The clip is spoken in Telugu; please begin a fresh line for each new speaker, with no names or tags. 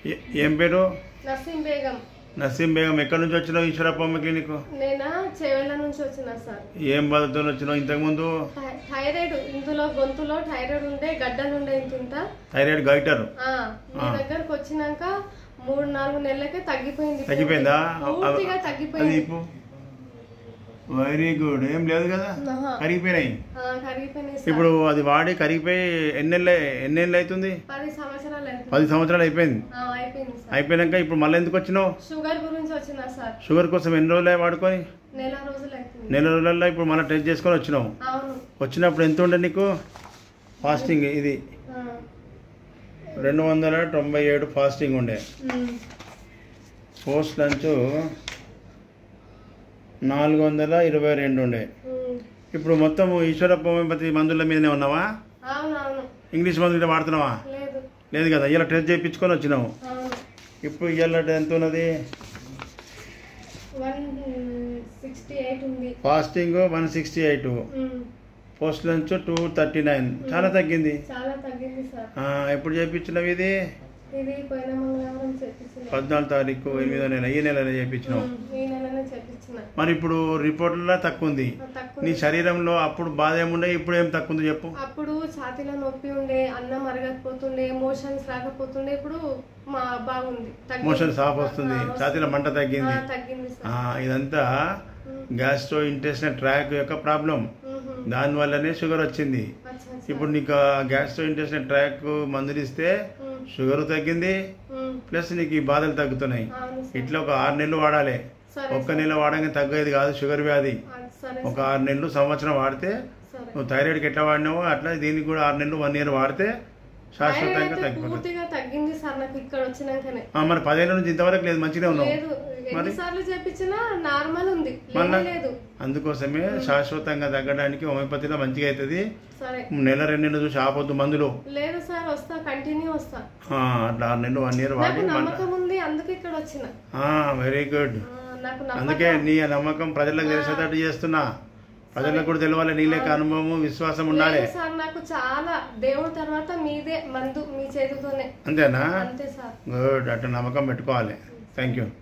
ఏ- ఏం పేరు
నసీం బేగం
నసీం బేగం ఎక్కడి నుంచి వచ్చినావు ఈశ్వరప్పమ్మ క్లినిక్
నేనా చేవెళ్ళ నుంచి వచ్చిన సార్
ఏం బాధతో వచ్చినావు ఇంతకుముందు
థై- థైరాయిడ్ ఇందులో గొంతులో థైరాయిడ్ ఉండే గడ్డలు ఉండే ఇంత ఇంత
థైరాయిడ్ గైటర్
ఆ, మీ దగ్గరకు వచ్చినాక మూడు నాలుగు నెలలకే తగ్గిపోయింది
తగ్గిపోయిందా
పూర్తిగా
అది
తగ్గిపోయింది
ఇప్పు వెరీ గుడ్ ఏం లేదు కదా
ఆహా.
కరిగిపోయినాయి
ఆ, కరిగిపోయినాయి సార్.
ఇప్పుడు అది వాడి కరిగిపోయి ఎన్నెళ్ళు ఎన్నెళ్ళు అవుతుంది
పది సంవత్సరాలు అవుతుంది.
పది సంవత్సరాలు అయిపోయింది
ఆ, అయిపోయింది సార్
అయిపోయినాక ఇప్పుడు మళ్ళీ ఎందుకు వచ్చినావు
షుగర్ గురించి వచ్చిన సార్
షుగర్ కోసం ఎన్ని రోజులు వాడుకొని
నెల రోజులు అవుతుంది
నెల రోజులలో ఇప్పుడు మళ్ళీ టెస్ట్ చేసుకొని వచ్చినావు
అవును
వచ్చినప్పుడు ఎంత ఉండే నీకు ఫాస్టింగ్ ఇది
ఆ,
రెండు వందల తొంభై ఏడు ఫాస్టింగ్ ఉండే
ఉమ్,
పోస్ట్ లంచ్ నాలుగు వందల ఇరవై రెండు ఉండే
ఉమ్.
ఇప్పుడు మొత్తం ఈశ్వరప్ప హోమియోపతి మందుల మీదనే ఉన్నావా
అవును అవును
ఇంగ్లీష్ మందులు ఇట్లా వాడుతున్నావా
లేదు
లేదు కదా ఇలా టెస్ట్ చేయించుకొని వచ్చినావు
అవును
ఇప్పుడు ఇవాళ ఎంత ఉన్నది
వన్ సిక్స్టీ ఎయిట్ ఉంది
fasting one sixty eight
um,
post lunch two thirty nine చాలా తగ్గింది
చాలా తగ్గింది సార్
ఆ, ఎప్పుడు చేయించినవి ఇది
ఇది పోయిన మంగళవారం చేపించిన
పద్నాలుగు తారీఖు ఎనిమిదో నెల ఈ నెలలో చేయించినావు
ఉమ్, ఈ నెలనే చేపించిన
మరి ఇప్పుడు రిపోర్ట్లో తక్కువ ఉంది
తక్కువ
నీ శరీరంలో అప్పుడు బాధ ఏముండే ఇప్పుడు ఏం తక్కువ ఉంది చెప్పు
అప్పుడు ఛాతీలో నొప్పి ఉండే అన్నం అరగకపోతుండే మోషన్స్ రాకపోతుండే ఇప్పుడు మా బాగుంది తగ్గింది.
మోషన్ సాఫ్ వస్తుంది
ఆ,
ఛాతీలో మంట
ఆ,
తగ్గింది
తగ్గింది
ఆ,
సార్
ఇదంతా గ్యాస్ట్రో ఇంటెస్టినల్ ట్రాక్ యొక్క ప్రాబ్లం
ఉహు.
దానివల్లనే షుగర్ వచ్చింది
అచ్చా, అచ్చా.
ఇప్పుడు నీకు గ్యాస్ట్రో ఇంటెస్టినల్ ట్రాక్ మందులు ఇస్తే
ఉమ్,
షుగర్ తగ్గింది
ఉమ్,
ప్లస్ నీకు ఈ బాధలు తగ్గుతున్నాయి
అవును సార్.
ఇట్లా ఒక ఆరు నెలలు వాడాలి
సరే
ఒక్క నెల వాడగానే తగ్గేది కాదు షుగర్ వ్యాధి
ఆ, సరే
ఒక ఆరు నెలలు సంవత్సరం వాడితే
సరే
నువ్వు థైరాయిడ్కి ఎట్లా వాడినావో అట్లా దీనికి కూడా ఆరు నెలలు వన్ ఇయర్ వాడితే శాశ్వతంగా
థైరాయిడ్ అయితే
తగ్గిపోతుంది
పూర్తిగా తగ్గింది సార్ నాకు ఇక్కడ వచ్చినాకనే
ఆ, మరి పదేళ్ళ నుంచి ఇంతవరకు లేదు మంచిగా ఉన్నావు
లేదు ఎన్నిసార్లు చేపించినా నార్మల్ ఉంది
మళ్ళా?
లేదు లేదు
అందుకోసమే శాశ్వతంగా తగ్గడానికి హోమియోపతిలో మంచిగా అవుతుంది
సరే
నెల రెండు నెలలు చూసి ఆపొద్దు మందులు
లేదు సార్ వస్తా కంటిన్యూ వస్తా
ఆ, అట్లా ఆరు నెలలు వన్ ఇయర్ వాడి
నాకు నమ్మకం ఉంది అందుకే ఇక్కడ వచ్చిన
వెరీ గుడ్
ఆ, నాకు
అందుకే
నమ్మకం
నీ నమ్మకం ప్రజలకు తెలిసేటట్టు చేస్తున్నా ప్రజలకు కూడా తెలవాలి నీ లెక్క అనుభవం విశ్వాసం ఉండాలి
లేదు సార్ నాకు చాలా దేవుడి తర్వాత మీదే మందు మీ చేతితోనే
అంతేనా
అంతే సార్
గుడ్ అట్లా నమ్మకం పెట్టుకోవాలి థ్యాంక్ యూ